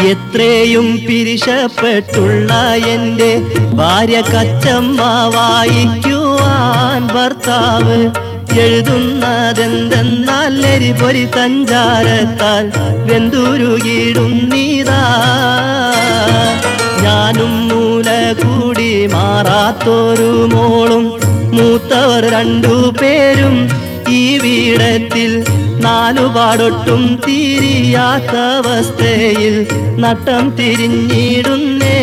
എത്രയും പിരിശപ്പെട്ടുള്ള എൻ്റെ ഭാര്യ കച്ചമ്മ വായിക്കുവാൻ ഭർത്താവ് എഴുതുന്നതെന്തെന്നാൽ എരിപൊരി സഞ്ചാരത്താൽ വെന്തുരുകിടുന്നീതാ ഞാനും മൂല കൂടി മാറാത്തൊരു മോളും മൂത്തവർ രണ്ടു പേരും ഈ വീടത്തിൽ നാലുപാടൊട്ടും തീരിയാത്ത അവസ്ഥയിൽ നട്ടം തിരിഞ്ഞിടുന്നേ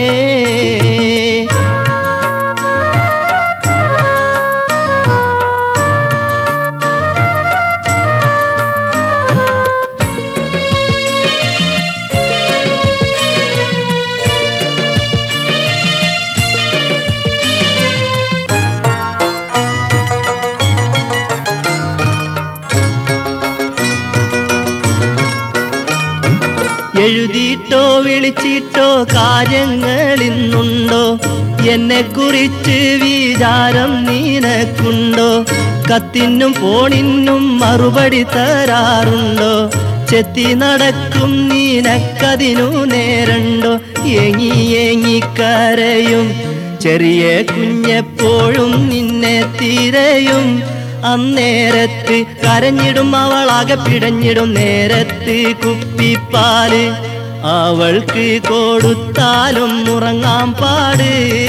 എഴുതിയിട്ടോ വിളിച്ചിട്ടോ കാര്യങ്ങൾ ഇന്നുണ്ടോ എന്നെ കുറിച്ച് വിചാരം നീനക്കുണ്ടോ കത്തിനും ഫോണിനും മറുപടി തരാറുണ്ടോ ചെത്തി നടക്കും നീനക്കതിനു നേരണ്ടോ ഏങ്ങി ഏങ്ങിക്കരയും ചെറിയ കുഞ്ഞെപ്പോഴും നിന്നെ തിരയും അന്നേരത്ത് കരഞ്ഞിടും അവളാകെ പിടഞ്ഞിടും നേരത്ത് കുപ്പിപ്പാല് അവൾക്ക് കൊടുത്താലും ഉറങ്ങാൻ പാട്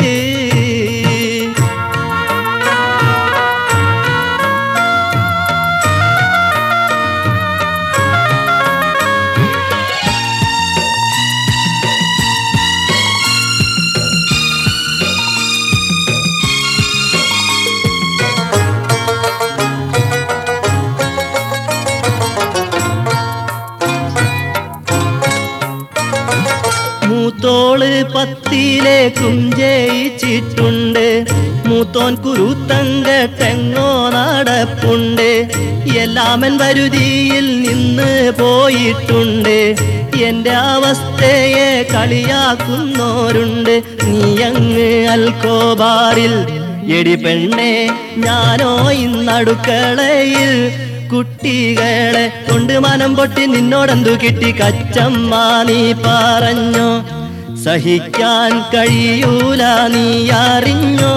മൂത്തോള് പത്തിലേക്കും ജയിച്ചിട്ടുണ്ട് മൂത്തോൻ കുരുത്തങ്കട്ടെങ്ങോ നടപ്പുണ്ട് എല്ലാമൻ വരുതിയിൽ നിന്ന് പോയിട്ടുണ്ട് എന്റെ അവസ്ഥയെ കളിയാക്കുന്നോരുണ്ട് നീ അങ്ങ് അൽക്കോബാറിൽ എടി പെണ്ണെ ഞാനോ ഇന്നടുക്കളയിൽ കുട്ടികളെ കൊണ്ട് മനം പൊട്ടി നിന്നോടെന്തു കിട്ടി കച്ചമ്മ നീ പറഞ്ഞോ സഹിക്കാൻ കഴിയൂല നീ അറിഞ്ഞോ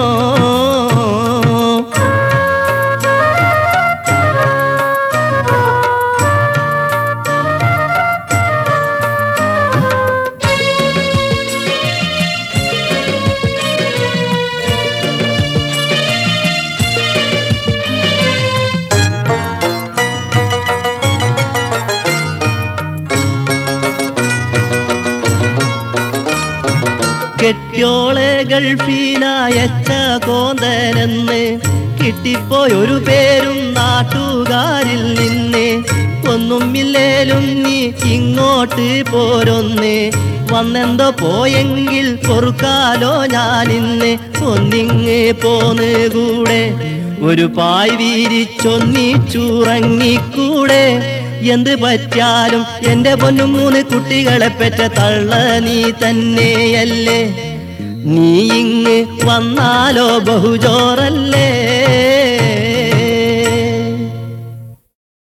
കെട്ടിയോളെ ഗൾഫിനായച്ച കോന്തനെന്ന് കിട്ടിപ്പോയൊരു പേരും നാട്ടുകാരിൽ നിന്ന് ഒന്നുമില്ലേലും നീ ഇങ്ങോട്ട് പോരൊന്ന് വന്നെന്തോ പോയെങ്കിൽ പൊറുക്കാലോ ഞാനിന്ന് ഒന്നിങ്ങ് പോന്ന് കൂടെ ഒരു പായ് വീരിച്ചൊന്നിച്ചുറങ്ങിക്കൂടെ എന്ത് പറ്റാലും എന്റെ പൊന്നും മൂന്ന് കുട്ടികളെ പെറ്റ തള്ള നീ തന്നെയല്ലേ നീ ഇങ്ങ് വന്നാലോ ബഹുജോറല്ലേ